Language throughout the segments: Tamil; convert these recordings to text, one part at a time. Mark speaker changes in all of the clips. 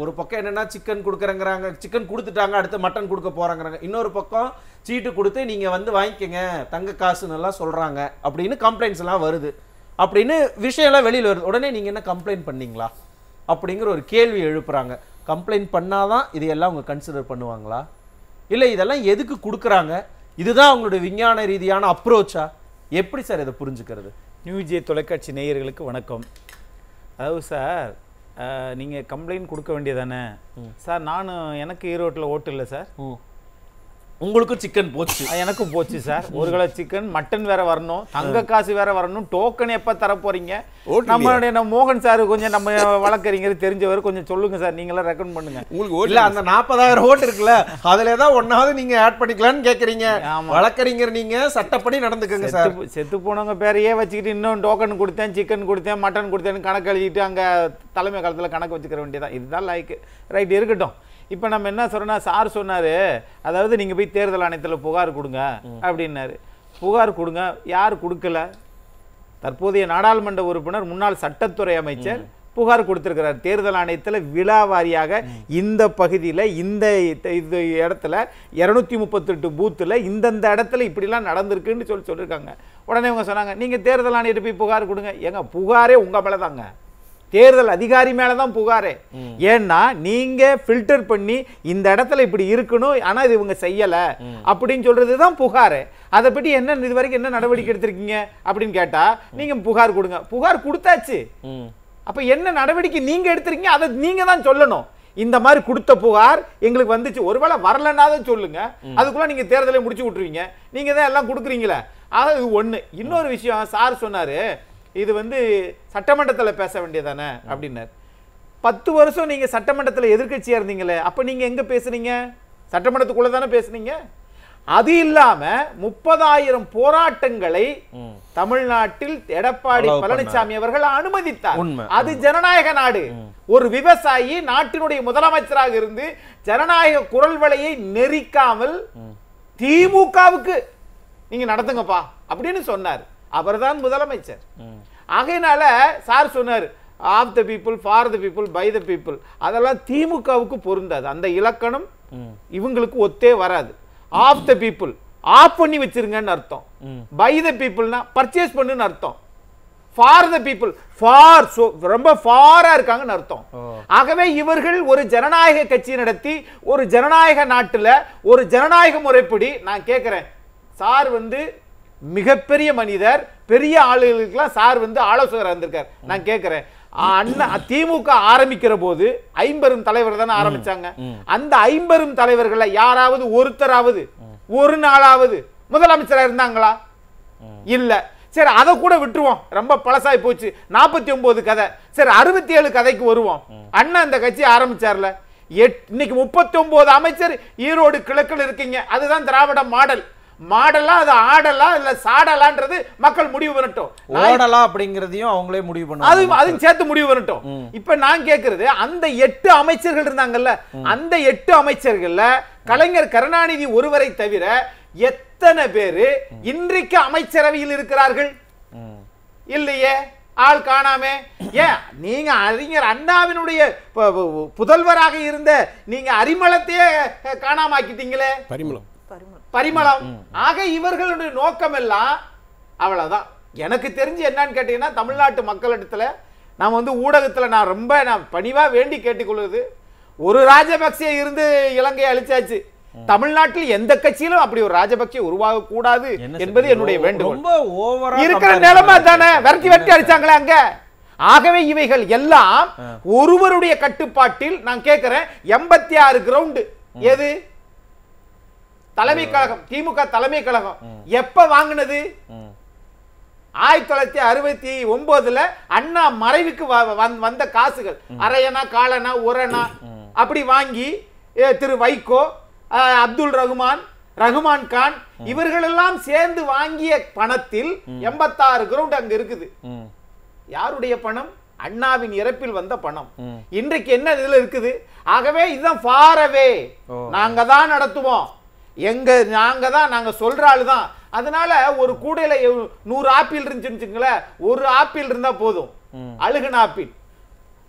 Speaker 1: ஒரு பக்கம் என்னன்னா சிக்கன் கொடுக்குறேங்கிறாங்க சிக்கன் கொடுத்துட்டாங்க அடுத்து மட்டன் கொடுக்க போறாங்கறாங்க இன்னொரு பக்கம் சீட்டு கொடுத்து நீங்க வந்து வாங்கிக்கங்க தங்க காசுன்னு எல்லாம் சொல்றாங்க அப்படின்னு கம்ப்ளைண்ட்ஸ் எல்லாம் வருது அப்படின்னு விஷயம் எல்லாம் வெளியில வருது உடனே நீங்க என்ன கம்ப்ளைண்ட் பண்ணீங்களா அப்படிங்கிற ஒரு கேள்வி எழுப்புறாங்க கம்ப்ளைண்ட் பண்ணாதான் இதையெல்லாம் அவங்க கன்சிடர் பண்ணுவாங்களா இல்லை இதெல்லாம் எதுக்கு கொடுக்குறாங்க இதுதான் அவங்களுடைய விஞ்ஞான ரீதியான அப்ரோச்சா எப்படி சார் இதை புரிஞ்சுக்கிறது
Speaker 2: நியூஜே தொலைக்காட்சி நேயர்களுக்கு வணக்கம் அதாவது சார் நீங்கள் கம்ப்ளைண்ட் கொடுக்க வேண்டியதானே சார் நானும் எனக்கு ஈரோட்டில் ஓட்டு இல்லை சார்
Speaker 1: உங்களுக்கும் சிக்கன் போச்சு
Speaker 2: அஹ், எனக்கும் போச்சு சார் ஒரு கிலோ சிக்கன் மட்டன் வேற வரணும் தங்க காசு வேற வரணும் டோக்கன் எப்போ தர போறீங்க
Speaker 3: ஓட்டு
Speaker 2: நம்மளுடைய நம்ம மோகன் சார் கொஞ்சம் நம்ம வழக்கறிஞர் தெரிஞ்சவர் கொஞ்சம் சொல்லுங்க சார் நீங்களாம் ரெக்கமெண்ட் பண்ணுங்க
Speaker 3: உங்களுக்கு ஓட்டு
Speaker 1: இல்ல அந்த நாற்பதாயிரம் ஓட்டு இருக்குல்ல அதுல ஏதாவது ஒன்னாவது நீங்க ஆட் பண்ணிக்கலாம்னு கேக்குறீங்க
Speaker 2: ஆமா.
Speaker 1: வழக்கறிஞர் நீங்க சட்டப்படி நடந்துக்கங்க சார்
Speaker 2: செத்து செத்து போனவங்க பேரையே வச்சுக்கிட்டு இன்னும் டோக்கன் கொடுத்தேன் சிக்கன் கொடுத்தேன் மட்டன் கொடுத்தேன்னு கணக்கு எழுதிட்டு அங்கே தலைமை காலத்தில் கணக்கு வச்சுக்கிற வேண்டியதான் இதுதான் லைக்கு ரைட் இருக்கட்டும் இப்போ நம்ம என்ன சொல்றோம்னா சார் சொன்னாரு அதாவது நீங்க போய் தேர்தல் ஆணையத்தில் புகார் கொடுங்க அப்படின்னாரு புகார் கொடுங்க யார் கொடுக்கல தற்போதைய நாடாளுமன்ற உறுப்பினர் முன்னாள் சட்டத்துறை அமைச்சர் புகார் கொடுத்திருக்கிறார் தேர்தல் ஆணையத்தில் விழா வாரியாக இந்த பகுதியில் இந்த இத்த- இது இடத்துல இரநூத்தி முப்பத்தெட்டு பூத்தில் இந்தந்த இடத்துல இப்படிலாம் நடந்திருக்குன்னு சொல்லி சொல்லியிருக்காங்க உடனே இவங்க சொன்னாங்க நீங்கள் தேர்தல் ஆணையத்தை போய் புகார் கொடுங்க ஏங்க புகாரே உங்கள் மேலே தாங்க தேர்தல் அதிகாரி மேலே தான் புகாரே ஏன்னா நீங்க ஃபில்டர் பண்ணி இந்த இடத்துல இப்படி இருக்கணும் ஆனா இது இவங்க செய்யல அப்படின்னு சொல்றது தான் புகார் அதை பற்றி என்ன இது வரைக்கும் என்ன நடவடிக்கை எடுத்திருக்கீங்க அப்படின்னு கேட்டா நீங்க புகார் கொடுங்க புகார் கொடுத்தாச்சு அப்ப என்ன நடவடிக்கை நீங்க எடுத்திருக்கீங்க அதை நீங்க தான் சொல்லணும் இந்த மாதிரி கொடுத்த புகார் எங்களுக்கு வந்துச்சு ஒருவேளை வரலன்னாதான் சொல்லுங்க அதுக்குள்ள நீங்க தேர்தலை முடிச்சு விட்டுருவீங்க நீங்க தான் எல்லாம் கொடுக்குறீங்களே ஆக இது ஒண்ணு இன்னொரு விஷயம் சார் சொன்னாரு இது வந்து சட்டமன்றத்துல பேச வேண்டியதானே அப்படின்னாரு பத்து வருஷம் நீங்க சட்டமன்றத்துல எதிர்க்கட்சியா இருந்தீங்களே அப்ப நீங்க எங்க பேசுனீங்க சட்டமன்றத்துக்குள்ள தானே பேசுனீங்க அது இல்லாம முப்பதாயிரம் போராட்டங்களை தமிழ்நாட்டில் எடப்பாடி
Speaker 1: Allow
Speaker 2: பழனிசாமி அவர்கள் அனுமதித்தார்
Speaker 1: உண்மை.
Speaker 2: அது ஜனநாயக நாடு ஒரு விவசாயி நாட்டினுடைய முதலமைச்சராக இருந்து ஜனநாயக குரல் வலையை நெரிக்காமல் திமுகவுக்கு நீங்க நடத்துங்கப்பா அப்படின்னு சொன்னார் அவர்தான் முதலமைச்சர் ஆகையினால சார் சொன்னார் of the people for the people by the people அதெல்லாம் திமுகவுக்கு பொருந்தாது அந்த இலக்கணம் இவங்களுக்கு ஒத்தே வராது ஆஃப் த பீப்புள் ஆஃப் பண்ணி வச்சிருங்கன்னு அர்த்தம் பை த பீப்புள்னா பர்ச்சேஸ் பண்ணுன்னு அர்த்தம் ஃபார் த பீப்புள் ஃபார் ரொம்ப ஃபாரா இருக்காங்கன்னு அர்த்தம் ஆகவே இவர்கள் ஒரு ஜனநாயக கட்சி நடத்தி ஒரு ஜனநாயக நாட்டுல ஒரு ஜனநாயக முறைப்படி நான் கேட்கிறேன் சார் வந்து மிகப்பெரிய மனிதர் பெரிய ஆளுகளுக்கெல்லாம் சார் வந்து ஆலோசகராக இருந்திருக்கார் நான் கேட்கிறேன் அண்ணா திமுக ஆரம்பிக்கிற போது ஐம்பெரும் தலைவர் தானே ஆரம்பிச்சாங்க அந்த ஐம்பெரும் தலைவர்கள யாராவது ஒருத்தராவது ஒரு நாளாவது முதலமைச்சரா இருந்தாங்களா இல்ல சரி அதை கூட விட்டுருவோம் ரொம்ப பழசாய் போச்சு நாற்பத்தி ஒன்பது கதை சரி அறுபத்தி ஏழு கதைக்கு வருவோம் அண்ணன் அந்த கட்சி ஆரம்பிச்சார்ல எட்- இன்னைக்கு முப்பத்தி ஒன்பது அமைச்சர் ஈரோடு கிழக்கில் இருக்கீங்க அதுதான் திராவிட மாடல் மாடலா அது ஆடலா இல்ல சாடலான்றது மக்கள் முடிவு பண்ணட்டும் நான்
Speaker 1: ஓடலாம் அப்படிங்கறதையும் அவங்களே முடிவு
Speaker 2: அது
Speaker 1: பண்ணுவாங்க
Speaker 2: அதுவும் சேர்த்து முடிவு வரட்டும் இப்ப நான் கேக்குறது அந்த எட்டு அமைச்சர்கள் இருந்தாங்கல்ல அந்த எட்டு அமைச்சர்கள்ல கலைஞர் கருணாநிதி ஒருவரை தவிர எத்தனை பேரு இன்றைக்கு அமைச்சரவையில் இருக்கிறார்கள் இல்லையே ஆள் காணாமே ஏன் நீங்க அறிஞர் அண்ணாவினுடைய ப- ப- புதல்வராக இருந்த நீங்க அரிமளத்தையே காணாம ஆக்கிட்டீங்களே
Speaker 3: பரிமளம்
Speaker 2: பரிமளம் ஆக இவர்களுடைய நோக்கம் எல்லாம் அவ்வளவுதான் எனக்கு தெரிஞ்சு என்னன்னு கேட்டீங்கன்னா தமிழ்நாட்டு மக்களிடத்துல நான் வந்து ஊடகத்துல நான் ரொம்ப நான் பணிவா வேண்டி கேட்டுக்கொள்வது ஒரு ராஜபக்சே இருந்து இலங்கையை அழிச்சாச்சு தமிழ்நாட்டில் எந்த கட்சியிலும் அப்படி ஒரு ராஜபக்சே உருவாக கூடாது
Speaker 1: என்ன
Speaker 2: என்பது
Speaker 1: சொல்றீங்க?
Speaker 2: என்னுடைய வேண்டுகோள்
Speaker 1: ரொம்ப ஓவரா
Speaker 2: இருக்கிற
Speaker 1: compare
Speaker 2: நிலைமை
Speaker 1: பண்றீங்க.
Speaker 2: தானே விரட்டி விரட்டி அடிச்சாங்களே அங்க ஆகவே இவைகள் எல்லாம் ஒருவருடைய கட்டுப்பாட்டில் நான் கேட்கிறேன் எண்பத்தி ஆறு கிரவுண்ட் எது தலைமை கழகம் திமுக தலைமை கழகம் எப்ப வாங்கினது ஆயிரத்தி தொள்ளாயிரத்தி அறுபத்தி ஒன்பதுல அண்ணா மறைவுக்கு வ- வந்த- வந்த காசுகள் அரையனா காலனா உரனா அப்படி வாங்கி ஏ, திரு வைகோ ஆ, அப்துல் ரகுமான் ரகுமான் கான் இவர்களெல்லாம் சேர்ந்து வாங்கிய பணத்தில் எண்பத்தாறு கிரவுண்ட் அங்க இருக்குது
Speaker 1: ம்.
Speaker 2: யாருடைய பணம் அண்ணாவின் இறப்பில் வந்த பணம் இன்றைக்கு என்ன இதுல இருக்குது ஆகவே இதுதான் ஃபாரவே நாங்க தான் நடத்துவோம் எங்க நாங்க தான் நாங்க சொல்ற ஆளு தான் அதனால ஒரு கூடையில எவ்- நூறு ஆப்பிள் இருந்துச்சுன்னு வச்சுக்கோங்களேன், ஒரு ஆப்பிள் இருந்தா போதும் அழுகுன ஆப்பிள்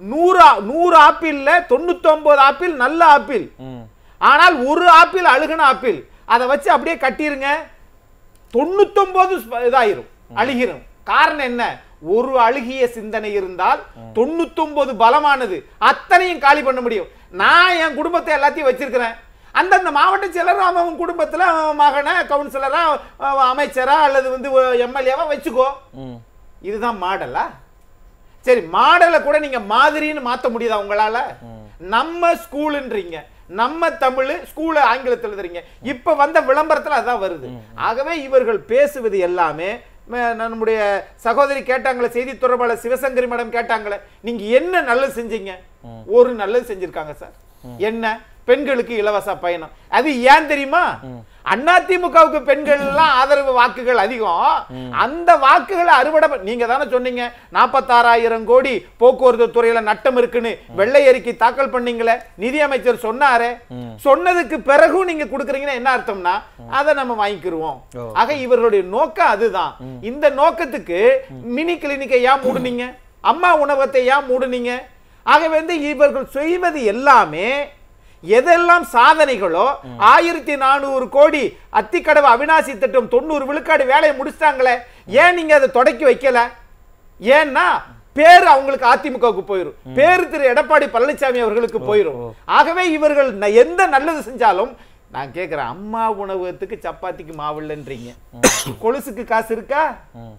Speaker 2: நூறு ஆ- நூறு ஆப்பிள்ல தொண்ணூத்தொன்பது ஆப்பிள் நல்ல ஆப்பிள்
Speaker 1: ம்
Speaker 2: ஆனால் ஒரு ஆப்பிள் அழுகுன ஆப்பிள் அதை வச்சு அப்படியே கட்டிருங்க தொண்ணூத்தொன்பது ஸ்ப- இதாயிரும் அழுகிரும் காரணம் என்ன ஒரு அழுகிய சிந்தனை இருந்தால் தொண்ணூத்தொன்பது பலமானது அத்தனையும் காலி பண்ண முடியும் நான் என் குடும்பத்தை எல்லாத்தையும் வச்சிருக்கிறேன் அந்தந்த மாவட்ட செயலர் அவன் அவன் குடும்பத்துல அவன் மகனை கவுன்சிலரா அவன் அமைச்சரா அல்லது வந்து எம்எல்ஏவா வச்சுக்கோ
Speaker 1: ம்
Speaker 2: இதுதான் மாடலா சரி மாடலை கூட நீங்க மாதிரின்னு மாத்த முடியுதா உங்களால நம்ம ஸ்கூலுன்றீங்க நம்ம தமிழ் ஸ்கூல ஆங்கிலத்தில் எழுதுறீங்க இப்ப வந்த விளம்பரத்துல அதான் வருது ஆகவே இவர்கள் பேசுவது எல்லாமே ம- நம்முடைய சகோதரி கேட்டாங்களே செய்தி தொடர்பாளர் சிவசங்கரி மேடம் கேட்டாங்களே நீங்க என்ன நல்லது செஞ்சீங்க ஒரு நல்லது செஞ்சிருக்காங்க சார் என்ன பெண்களுக்கு இலவச பயணம் அது ஏன் தெரியுமா அதிமுகவுக்கு பெண்கள் எல்லாம் ஆதரவு வாக்குகள் அதிகம் அந்த வாக்குகளை அறுவடை பண்ண- நீங்க தானே சொன்னீங்க நாற்பத்தாறாயிரம் கோடி போக்குவரத்து துறையில நட்டம் இருக்குன்னு வெள்ளை அறிக்கை தாக்கல் பண்ணீங்களே நிதியமைச்சர் சொன்னாரே சொன்னதுக்கு பிறகும் நீங்க கொடுக்குறீங்கன்னா என்ன அர்த்தம்னா அதை நம்ம வாங்கிக்கிருவோம்
Speaker 1: ஓ.
Speaker 2: ஆக இவர்களுடைய நோக்கம் அதுதான் இந்த நோக்கத்துக்கு மினி கிளினிக்கை ஏன் மூடுனீங்க அம்மா உணவகத்தை ஏன் மூடுனீங்க ஆகவே வந்து இவர்கள் செய்வது எல்லாமே எதெல்லாம் சாதனைகளோ ஆயிரத்தி நானூறு கோடி அத்திக்கடவு அவினாசி திட்டம் தொண்ணூறு விழுக்காடு வேலையை முடிச்சிட்டாங்களே ஏன் நீங்க அதை தொடக்கி வைக்கல ஏன்னா பேர் அவங்களுக்கு அதிமுகவுக்கு போயிரும் பேர் திரு எடப்பாடி பழனிசாமி அவர்களுக்கு போயிரும் ஆகவே இவர்கள் ந- எந்த நல்லது செஞ்சாலும் நான் கேட்கிறேன் அம்மா உணவகத்துக்கு சப்பாத்திக்கு மாவு இல்லைன்றீங்க கொலுசுக்கு காசு இருக்கா
Speaker 1: ம்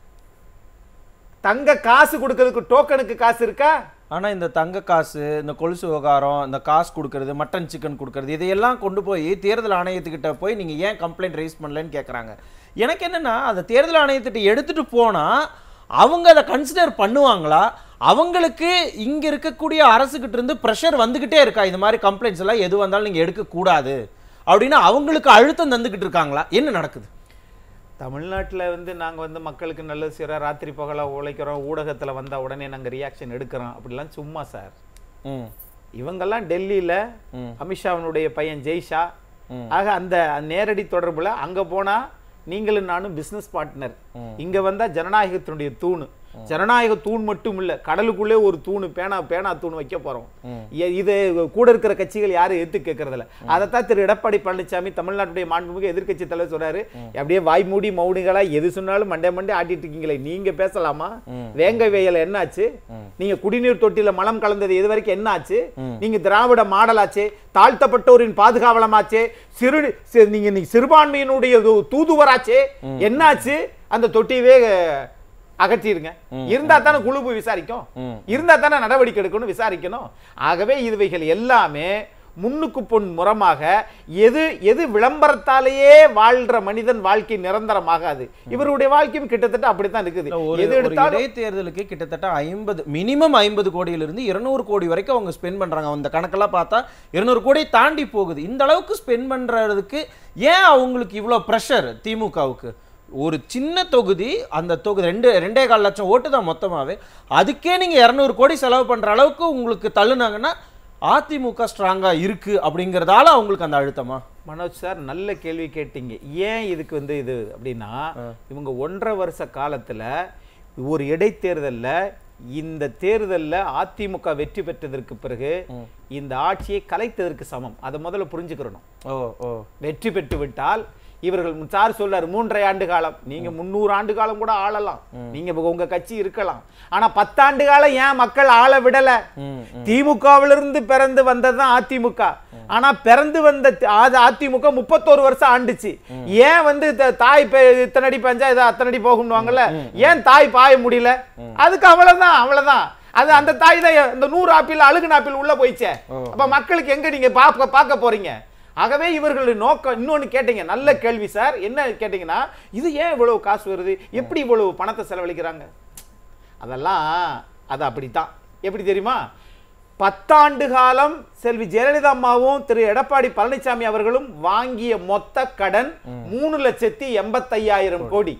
Speaker 2: தங்க காசு கொடுக்கறதுக்கு டோக்கனுக்கு காசு இருக்கா
Speaker 1: ஆனா இந்த தங்க காசு இந்த கொலுசு விவகாரம் இந்த காசு கொடுக்கறது மட்டன் சிக்கன் கொடுக்கறது இதையெல்லாம் கொண்டு போய் தேர்தல் ஆணையத்துக்கிட்ட போய் நீங்க ஏன் கம்ப்ளைண்ட் ரைஸ் பண்ணலன்னு கேக்குறாங்க எனக்கு என்னன்னா அந்த தேர்தல் ஆணையத்திட்ட எடுத்துட்டு போனா அவங்க அதை கன்சிடர் பண்ணுவாங்களா அவங்களுக்கு இங்க இருக்கக்கூடிய அரசுகிட்ட இருந்து ப்ரெஷர் வந்துகிட்டே இருக்கா இந்த மாதிரி கம்ப்ளைண்ட்ஸ் எல்லாம் எது வந்தாலும் நீங்க எடுக்க கூடாது அப்படின்னு அவங்களுக்கு அழுத்தம் தந்துகிட்டு இருக்காங்களா என்ன நடக்குது
Speaker 2: தமிழ்நாட்டில் வந்து நாங்கள் வந்து மக்களுக்கு நல்லது செய்கிறோம் ராத்திரி பகலாக உழைக்கிறோம் ஊடகத்தில் வந்தால் உடனே நாங்கள் ரியாக்ஷன் எடுக்கிறோம் அப்படிலாம் சும்மா சார்
Speaker 1: ம்
Speaker 2: இவங்கெல்லாம் டெல்லியில்
Speaker 1: ம்.
Speaker 2: அமித்ஷாவினுடைய பையன் ஜெய்ஷா
Speaker 1: ம்.
Speaker 2: ஆக அந்த நேரடி தொடர்புல அங்கே போனால் நீங்களும் நானும் பிஸ்னஸ் பார்ட்னர் இங்கே வந்தால் ஜனநாயகத்தினுடைய தூணு ஜனநாயக தூண் மட்டும் இல்ல கடலுக்குள்ளே ஒரு தூணு பேனா பேனா தூண் வைக்க போறோம் எ- இது கூட இருக்கிற கட்சிகள் யாரும் எதிர்த்து கேட்கறதில்ல அதைத்தான் திரு எடப்பாடி பழனிசாமி தமிழ்நாட்டுடைய மாண்புமிகு எதிர்க்கட்சி தலைவர் சொல்றாரு அப்படியே வாய் மூடி மௌனிகளா எது சொன்னாலும் மண்டே மண்டே ஆட்டிட்டு இருக்கீங்களே நீங்க பேசலாமா வேங்க வேயல என்னாச்சு நீங்க குடிநீர் தொட்டில மலம் கலந்தது இது வரைக்கும் என்னாச்சு நீங்க திராவிட மாடலாச்சே தாழ்த்தப்பட்டோரின் பாதுகாவலமாச்சே சிறு சி- நீங்க இன்னைக்கு சிறுபான்மையினுடைய து- தூதுவராச்சே என்னாச்சு அந்த தொட்டியவே அஹ், அகற்றிருங்க இருந்தா தானே குழு போய் விசாரிக்கும்
Speaker 1: ம்.
Speaker 2: இருந்தா தானே நடவடிக்கை எடுக்கணும் விசாரிக்கணும் ஆகவே இதுவைகள் எல்லாமே முன்னுக்கு பொன் முறமாக எது எது விளம்பரத்தாலேயே வாழ்ற மனிதன் வாழ்க்கை நிரந்தரமாகாது இவருடைய வாழ்க்கையும் கிட்டத்தட்ட அப்படித்தான் இருக்குது
Speaker 1: இல்ல, ஒரு
Speaker 2: எது
Speaker 1: ஒரு
Speaker 2: எடுத்தாலும்
Speaker 1: இடைத்தேர்தலுக்கு கிட்டத்தட்ட ஐம்பது மினிமம் ஐம்பது கோடியிலிருந்து இருநூறு கோடி வரைக்கும் அவங்க ஸ்பெண்ட் பண்றாங்க அந்த கணக்கெல்லாம் பார்த்தா இருநூறு கோடி தாண்டி போகுது இந்த அளவுக்கு ஸ்பெண்ட் பண்றதுக்கு ஏன் அவங்களுக்கு இவ்வளோ ப்ரெஷர் திமுகவுக்கு ஒரு சின்ன தொகுதி அந்த தொகுதி ரெண்டு ரெண்டே கால் லட்சம் ஓட்டு தான் மொத்தமாவே அதுக்கே நீங்க இரநூறு கோடி செலவு பண்ற அளவுக்கு உங்களுக்கு தள்ளுனாங்கன்னா அதிமுக ஸ்ட்ராங்கா இருக்கு அப்படிங்கறதால அவங்களுக்கு அந்த அழுத்தமா
Speaker 2: மனோஜ் சார் நல்ல கேள்வி கேட்டீங்க ஏன் இதுக்கு வந்து இது அப்படின்னா இவங்க ஒன்றரை வருஷ காலத்துல ஒரு இடைத்தேர்தல்ல இந்த தேர்தல்ல அதிமுக வெற்றி பெற்றதற்கு பிறகு இந்த ஆட்சியை கலைத்ததற்கு சமம் அதை முதல்ல புரிஞ்சுக்கிறணும்
Speaker 1: ஓ ஓ
Speaker 2: வெற்றி பெற்று விட்டால் இவர்கள் சார் சொல்றாரு மூன்றரை ஆண்டு காலம் நீங்க முன்னூறு ஆண்டு காலம் கூட ஆளலாம் நீங்க உங்க கட்சி இருக்கலாம் ஆனா பத்தாண்டு காலம் ஏன் மக்கள் ஆள விடல
Speaker 1: ம்
Speaker 2: திமுகவிலிருந்து பிறந்து வந்ததுதான் அதிமுக ஆனா பிறந்து வந்த தி- அது அதிமுக முப்பத்தோரு வருஷம் ஆண்டுச்சு ஏன் வந்து த- தாய் பெ- இத்தனை அடி பஞ்சா இது அத்தனை அடி போகும்னுவாங்கல்ல ஏன் தாய் பாய முடியல அதுக்கு அவ்வளவுதான் அவ்வளவுதான் அது அந்த தாய் தான் இந்த நூறு ஆப்பிள் அழுகுன ஆப்பிள் உள்ள போயிச்சே அப்ப மக்களுக்கு எங்க நீங்க பார்க்க பார்க்க போறீங்க ஆகவே இவர்களுடைய நோக்கம் இன்னொன்னு கேட்டீங்க நல்ல கேள்வி சார் என்ன கேட்டீங்கன்னா இது ஏன் இவ்வளவு காசு வருது எப்படி இவ்வளவு பணத்தை செலவழிக்கிறாங்க அதெல்லாம் அது அப்படித்தான் எப்படி தெரியுமா பத்தாண்டு காலம் செல்வி ஜெயலலிதா அம்மாவும் திரு எடப்பாடி பழனிசாமி அவர்களும் வாங்கிய மொத்த கடன் மூணு லட்சத்தி எண்பத்தையாயிரம் கோடி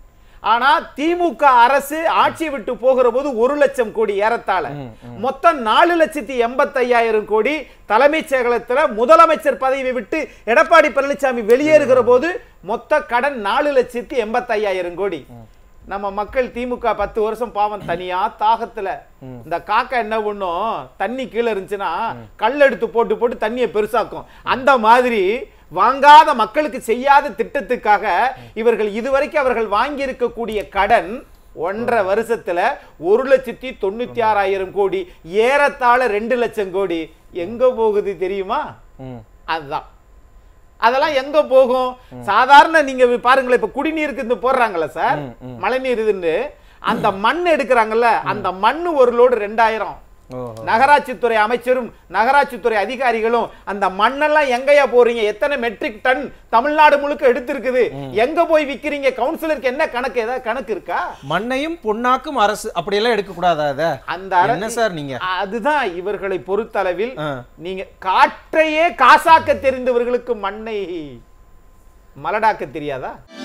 Speaker 2: ஆனா திமுக அரசு ஆட்சி விட்டு போகிற போது ஒரு லட்சம் கோடி ஏறத்தாழ மொத்தம் நாலு லட்சத்தி எண்பத்தையாயிரம் கோடி தலைமைச் செயலகத்துல முதலமைச்சர் பதவி விட்டு எடப்பாடி பழனிசாமி வெளியேறுகிற போது மொத்த கடன் நாலு லட்சத்தி எண்பத்தையாயிரம் கோடி நம்ம மக்கள் திமுக பத்து வருஷம் பாவம் தனியா தாகத்துல இந்த காக்கா என்ன பண்ணும் தண்ணி கீழே இருந்துச்சுன்னா கல் எடுத்து போட்டு போட்டு தண்ணியை பெருசாக்கும் அந்த மாதிரி வாங்காத மக்களுக்கு செய்யாத திட்டத்துக்காக இவர்கள் இதுவரைக்கும் அவர்கள் வாங்கி இருக்கக்கூடிய கடன் ஒன்றரை வருஷத்துல ஒரு லட்சத்தி தொண்ணூத்தி ஆறாயிரம் கோடி ஏறத்தாழ ரெண்டு லட்சம் கோடி எங்க போகுது தெரியுமா
Speaker 1: ம்
Speaker 2: அதுதான் அதெல்லாம் எங்க போகும் சாதாரண நீங்க பாருங்களேன் இப்ப குடிநீருக்கு இந்த போடுறாங்கல்ல சார் மழைநீர் இதுன்னு அந்த மண் எடுக்கிறாங்கல்ல அந்த மண்ணு ஒரு லோடு ரெண்டாயிரம்
Speaker 1: ஓஹோ
Speaker 2: நகராட்சித்துறை அமைச்சரும் நகராட்சித்துறை அதிகாரிகளும் அந்த மண்ணெல்லாம் எங்கயா போறீங்க எத்தனை மெட்ரிக் டன் தமிழ்நாடு முழுக்க எடுத்திருக்குது எங்க போய் விக்கிறீங்க கவுன்சிலருக்கு என்ன கணக்கு ஏதாவது கணக்கு இருக்கா
Speaker 1: மண்ணையும் பொன்னாக்கும் அரசு அப்படியெல்லாம் எடுக்க கூடாதா அத
Speaker 2: அந்த அர-
Speaker 1: என்ன சார் நீங்க
Speaker 2: அதுதான் இவர்களை பொறுத்தளவில்
Speaker 1: ஆ.
Speaker 2: நீங்க காற்றையே காசாக்க தெரிந்தவர்களுக்கு மண்ணை மலடாக்க தெரியாதா